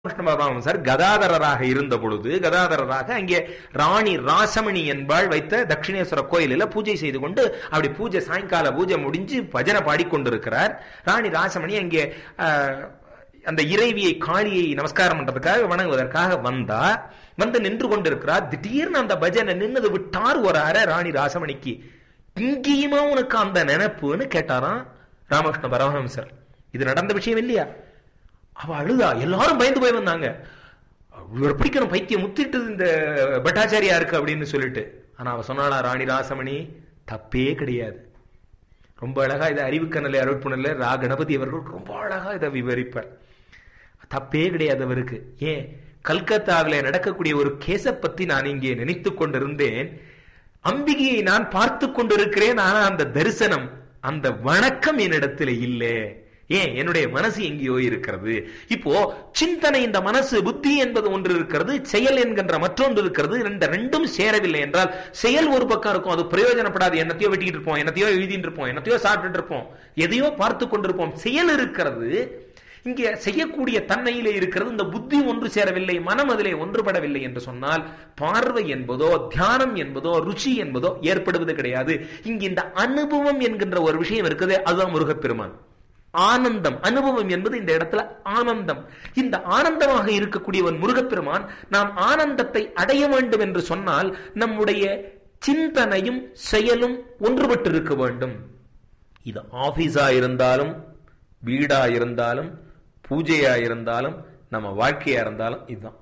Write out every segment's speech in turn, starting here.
கிருஷ்ண பரமஹம்சர் கதாதரராக இருந்த பொழுது கதாதரராக அங்கே ராணி ராசமணி என்பாள் வைத்த தட்சிணேஸ்வர கோயிலில் பூஜை செய்து கொண்டு அப்படி பூஜை சாயங்கால பூஜை முடிஞ்சு பஜனை பாடிக்கொண்டிருக்கிறார் ராணி ராசமணி அங்கே ஆஹ், அந்த இறைவியை காளியை நமஸ்காரம் பண்றதுக்காக வணங்குவதற்காக வந்தா வந்து நின்று கொண்டிருக்கிறார் திடீர்னு அந்த பஜனை நின்னது விட்டார் ஒரு அரை ராணி ராசமணிக்கு இங்கேயுமா உனக்கு அந்த நினைப்புன்னு கேட்டாராம் ராமகிருஷ்ண பரமஹம்சர் இது நடந்த விஷயம் இல்லையா அவ அழுதா எல்லாரும் பயந்து போய் வந்தாங்க இவர் பிடிக்கணும் பைத்தியம் முத்திட்டது இந்த பட்டாச்சாரியா இருக்கு அப்படின்னு சொல்லிட்டு ஆனா அவ சொன்னாளா ராணி ராசமணி தப்பே கிடையாது ரொம்ப அழகா இதை அறிவுக்கணலை அருட்புணர்ல ரா கணபதி அவர்கள் ரொம்ப அழகா இதை விவரிப்பார் தப்பே கிடையாது அவருக்கு ஏன் கல்கத்தாவில நடக்கக்கூடிய ஒரு கேஸை பத்தி நான் இங்கே நினைத்துக் கொண்டிருந்தேன் அம்பிகையை நான் பார்த்து கொண்டிருக்கிறேன் ஆனா அந்த தரிசனம் அந்த வணக்கம் என்னிடத்துல இல்லை ஏன் என்னுடைய மனசு எங்கேயோ இருக்கிறது இப்போ சிந்தனை இந்த மனசு புத்தி என்பது ஒன்று இருக்கிறது செயல் என்கின்ற மற்றொன்று இருக்கிறது இந்த ரெண்டும் சேரவில்லை என்றால் செயல் ஒரு பக்கம் இருக்கும் அது பிரயோஜனப்படாது என்னத்தையோ வெட்டிக்கிட்டு இருப்போம் என்னத்தையோ எழுதிட்டு இருப்போம் என்னத்தையோ சாப்பிட்டுட்டு இருப்போம் எதையோ பார்த்து கொண்டிருப்போம் செயல் இருக்கிறது இங்கே செய்யக்கூடிய தன்மையிலே இருக்கிறது இந்த புத்தி ஒன்று சேரவில்லை மனம் அதிலே ஒன்றுபடவில்லை என்று சொன்னால் பார்வை என்பதோ தியானம் என்பதோ ருச்சி என்பதோ ஏற்படுவது கிடையாது இங்கு இந்த அனுபவம் என்கின்ற ஒரு விஷயம் இருக்குது அதுதான் முருகப்பெருமான் ஆனந்தம் அனுபவம் என்பது இந்த இடத்துல ஆனந்தம் இந்த ஆனந்தமாக இருக்கக்கூடியவன் முருகப்பெருமான் நாம் ஆனந்தத்தை அடைய வேண்டும் என்று சொன்னால் நம்முடைய சிந்தனையும் செயலும் ஒன்றுபட்டு இருக்க வேண்டும் இது ஆபீஸா இருந்தாலும் வீடா இருந்தாலும் பூஜையா இருந்தாலும் நம்ம வாழ்க்கையா இருந்தாலும் இதுதான்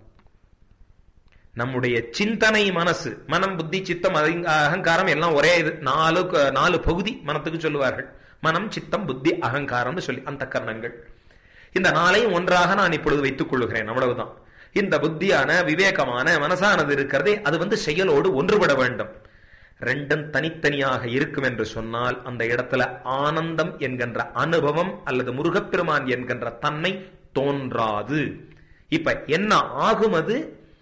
நம்முடைய சிந்தனை மனசு மனம் புத்தி சித்தம் அதி- அகங்காரம் எல்லாம் ஒரே இது நாலு க- நாலு பகுதி மனத்துக்கு சொல்லுவார்கள் மனம் சித்தம் புத்தி அகங்காரம்னு சொல்லி அந்த கரணங்கள் இந்த நாளையும் ஒன்றாக நான் இப்பொழுது வைத்துக் கொள்ளுகிறேன் அவ்வளவுதான் இந்த புத்தியான விவேகமான மனசானது இருக்கிறதே அது வந்து செயலோடு ஒன்றுபட வேண்டும் ரெண்டும் தனித்தனியாக இருக்கும் என்று சொன்னால் அந்த இடத்துல ஆனந்தம் என்கின்ற அனுபவம் அல்லது முருகப்பெருமான் என்கின்ற தன்மை தோன்றாது இப்ப என்ன ஆகும் அது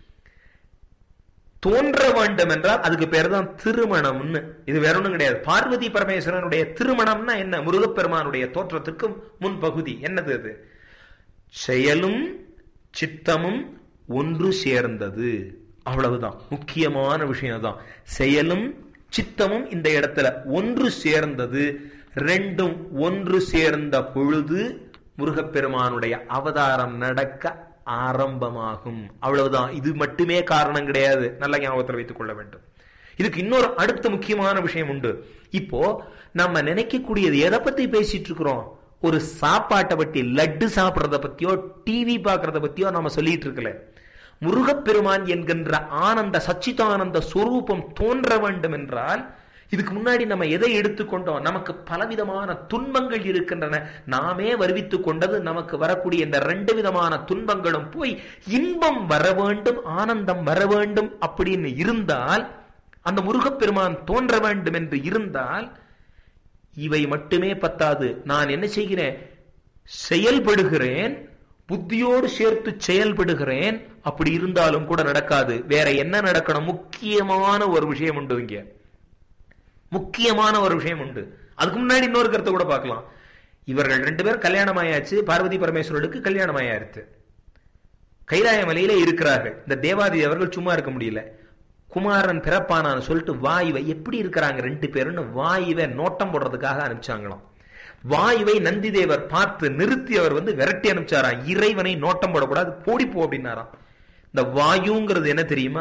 தோன்ற வேண்டும் என்றால் அதுக்கு பேர் தான் திருமணம்னு இது வேற ஒண்ணும் கிடையாது பார்வதி பரமேஸ்வரனுடைய திருமணம்னா என்ன முருகப்பெருமானுடைய தோற்றத்துக்கு முன்பகுதி என்னது அது செயலும் சித்தமும் ஒன்று சேர்ந்தது அவ்வளவுதான் முக்கியமான விஷயம் தான் செயலும் சித்தமும் இந்த இடத்துல ஒன்று சேர்ந்தது ரெண்டும் ஒன்று சேர்ந்த பொழுது முருகப்பெருமானுடைய அவதாரம் நடக்க ஆரம்பமாகும் அவ்வளவுதான் இது மட்டுமே காரணம் கிடையாது நல்ல ஞாபகத்தில் வைத்துக் கொள்ள வேண்டும் இதுக்கு இன்னொரு அடுத்த முக்கியமான விஷயம் உண்டு இப்போ நம்ம நினைக்கக்கூடியது எதை பத்தி பேசிட்டு இருக்கிறோம் ஒரு சாப்பாட்டை பத்தி லட்டு சாப்பிடுறத பத்தியோ டிவி பார்க்கறத பத்தியோ நம்ம சொல்லிட்டு இருக்கல முருகப்பெருமான் என்கின்ற ஆனந்த சச்சிதானந்த சொரூபம் தோன்ற வேண்டும் என்றால் இதுக்கு முன்னாடி நம்ம எதை எடுத்துக்கொண்டோம் நமக்கு பலவிதமான துன்பங்கள் இருக்கின்றன நாமே வருவித்துக் கொண்டது நமக்கு வரக்கூடிய இந்த ரெண்டு விதமான துன்பங்களும் போய் இன்பம் வர வேண்டும் ஆனந்தம் வர வேண்டும் அப்படின்னு இருந்தால் அந்த முருகப்பெருமான் தோன்ற வேண்டும் என்று இருந்தால் இவை மட்டுமே பத்தாது நான் என்ன செய்கிறேன் செயல்படுகிறேன் புத்தியோடு சேர்த்து செயல்படுகிறேன் அப்படி இருந்தாலும் கூட நடக்காது வேற என்ன நடக்கணும் முக்கியமான ஒரு விஷயம் உண்டு இங்க முக்கியமான ஒரு விஷயம் உண்டு அதுக்கு முன்னாடி இன்னொரு கருத்தை கூட பார்க்கலாம் இவர்கள் ரெண்டு பேரும் கல்யாணம் ஆயாச்சு பார்வதி பரமேஸ்வரனுக்கு கல்யாணம் ஆயாச்சு கைலாய மலையில இருக்கிறார்கள் இந்த தேவாதி அவர்கள் சும்மா இருக்க முடியல குமாரன் பிறப்பானான்னு சொல்லிட்டு வாயுவை எப்படி இருக்கிறாங்க ரெண்டு பேருன்னு வாயுவை நோட்டம் போடுறதுக்காக அனுப்பிச்சாங்களாம் வாயுவை நந்தி தேவர் பார்த்து நிறுத்தி அவர் வந்து விரட்டி அனுப்பிச்சாராம் இறைவனை நோட்டம் போடக்கூடாது போடிப்போ அப்படின்னாராம் இந்த வாயுங்கிறது என்ன தெரியுமா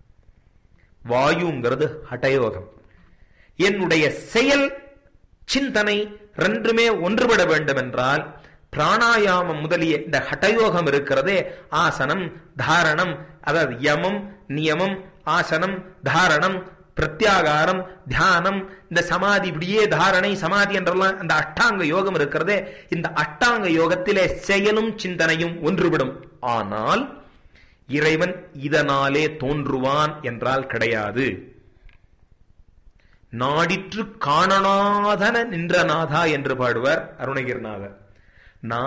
வாயுங்கிறது ஹடயோகம் என்னுடைய செயல் சிந்தனை ரெண்டுமே ஒன்றுபட வேண்டும் என்றால் பிராணாயாமம் முதலிய இந்த ஹடயோகம் இருக்கிறதே ஆசனம் தாரணம் அதாவது யமம் நியமம் ஆசனம் தாரணம் பிரத்யாகாரம் தியானம் இந்த சமாதி இப்படியே தாரணை சமாதி என்றெல்லாம் அந்த அஷ்டாங்க யோகம் இருக்கிறதே இந்த அஷ்டாங்க யோகத்திலே செயலும் சிந்தனையும் ஒன்றுபடும் ஆனால் இறைவன் இதனாலே தோன்றுவான் என்றால் கிடையாது நாடிற்று காணனாதன நின்றநாதா என்று பாடுவார் அருணகிரிநாதர்